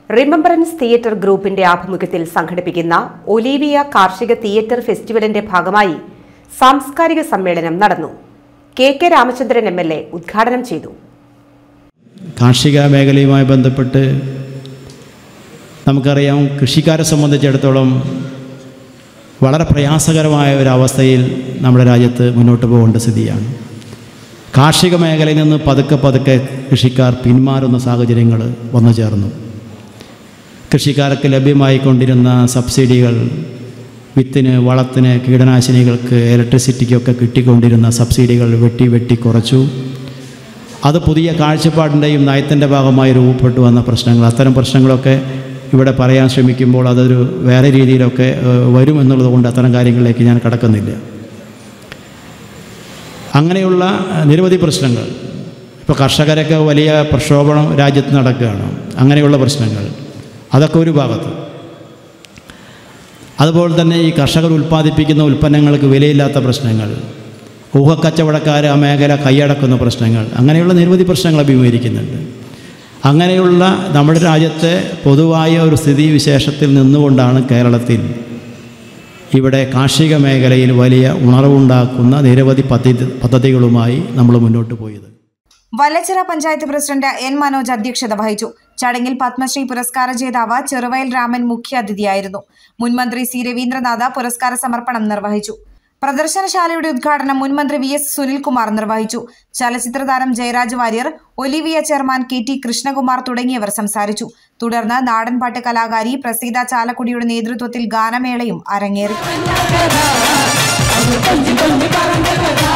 remembrance theatre ഗ്രൂപ്പിന്റെ ആഭിമുഖ്യത്തിൽ സംഘടിപ്പിക്കുന്ന ഒലീവിയ കാർഷിക തിയേറ്റർ ഫെസ്റ്റിവലിന്റെ ഭാഗമായി സാംസ്കാരിക സമ്മേളനം നടന്നു K K Ramachandran M L A ഉദ്ഘാടനം ചെയ്തു കാർഷിക മേഖലയുമായി ബന്ധപ്പെട്ട് നമുക്കറിയാം കൃഷിക്കാരെ സംബന്ധിച്ചിടത്തോളം വളരെ പ്രയാസകരമായ ഒരു അവസ്ഥയിൽ നമ്മുടെ രാജ്യത്ത് മുന്നോട്ട് പോകേണ്ട സ്ഥിതിയാണ് കാർഷിക മേഖലയിൽ നിന്ന് പതുക്കെ പതുക്കെ കൃഷിക്കാർ പിന്മാറുന്ന സാഹചര്യങ്ങൾ വന്നു ചേർന്നു കൃഷിക്കാർക്ക് ലഭ്യമായിക്കൊണ്ടിരുന്ന സബ്സിഡികൾ വിത്തിന് വളത്തിന് കീടനാശിനികൾക്ക് ഇലക്ട്രിസിറ്റിക്കൊക്കെ കിട്ടിക്കൊണ്ടിരുന്ന സബ്സിഡികൾ വെട്ടി വെട്ടി കുറച്ചു അത് പുതിയ കാഴ്ചപ്പാടിൻ്റെയും നയത്തിൻ്റെ ഭാഗമായി രൂപപ്പെട്ടു വന്ന പ്രശ്നങ്ങൾ അത്തരം പ്രശ്നങ്ങളൊക്കെ ഇവിടെ പറയാൻ ശ്രമിക്കുമ്പോൾ അതൊരു വേറെ രീതിയിലൊക്കെ ഏഹ്, വരും എന്നുള്ളത് കൊണ്ട് അത്തരം കാര്യങ്ങളിലേക്ക് ഞാൻ കടക്കുന്നില്ല അങ്ങനെയുള്ള ഏഹ്, നിരവധി പ്രശ്നങ്ങൾ ഇപ്പോൾ കർഷകരൊക്കെ വലിയ പ്രക്ഷോഭണം രാജ്യത്ത് നടക്കുകയാണ് അങ്ങനെയുള്ള പ്രശ്നങ്ങൾ അതൊക്കെ ഒരു ഭാഗത്ത് അതുപോലെ തന്നെ ഈ കർഷകർ ഉൽപ്പാദിപ്പിക്കുന്ന ഉൽപ്പന്നങ്ങൾക്ക് വിലയില്ലാത്ത പ്രശ്നങ്ങൾ ഊഹക്കച്ചവടക്കാർ ആ മേഖല കൈയടക്കുന്ന പ്രശ്നങ്ങൾ അങ്ങനെയുള്ള നിരവധി പ്രശ്നങ്ങൾ അഭിമുഖീകരിക്കുന്നുണ്ട് അങ്ങനെയുള്ള നമ്മുടെ രാജ്യത്തെ പൊതുവായ ഒരു സ്ഥിതിവിശേഷത്തിൽ നിന്നുകൊണ്ടാണ് കേരളത്തിൽ ഇവിടെ കാർഷിക മേഖലയിൽ വലിയ ഉണർവുണ്ടാക്കുന്ന നിരവധി പദ്ധതി പദ്ധതികളുമായി നമ്മൾ മുന്നോട്ട് പോയത് വല്ലച്ചിറ പഞ്ചായത്ത് പ്രസിഡന്റ് എൻ മനോജ് അധ്യക്ഷത വഹിച്ചു ചടങ്ങിൽ പത്മശ്രീ പുരസ്കാര ജേതാവ് ചെറുവയൽ രാമൻ മുഖ്യാതിഥിയായിരുന്നു മുൻമന്ത്രി സി രവീന്ദ്രനാഥ് പുരസ്കാര സമർപ്പണം നിർവഹിച്ചു പ്രദർശനശാലയുടെ ഉദ്ഘാടനം മുൻമന്ത്രി വി എസ് സുനിൽകുമാർ നിർവഹിച്ചു ചലച്ചിത്ര താരം Jayaraj Warrier Olivia chairman K T Krishnakumar തുടങ്ങിയവർ സംസാരിച്ചു തുടർന്ന് നാടൻപാട്ട് കലാകാരി പ്രസീത ചാലക്കുടിയുടെ നേതൃത്വത്തിൽ ഗാനമേളയും അരങ്ങേറി കൊഞ്ചി കൊഞ്ചി പറഞ്ഞ കഥ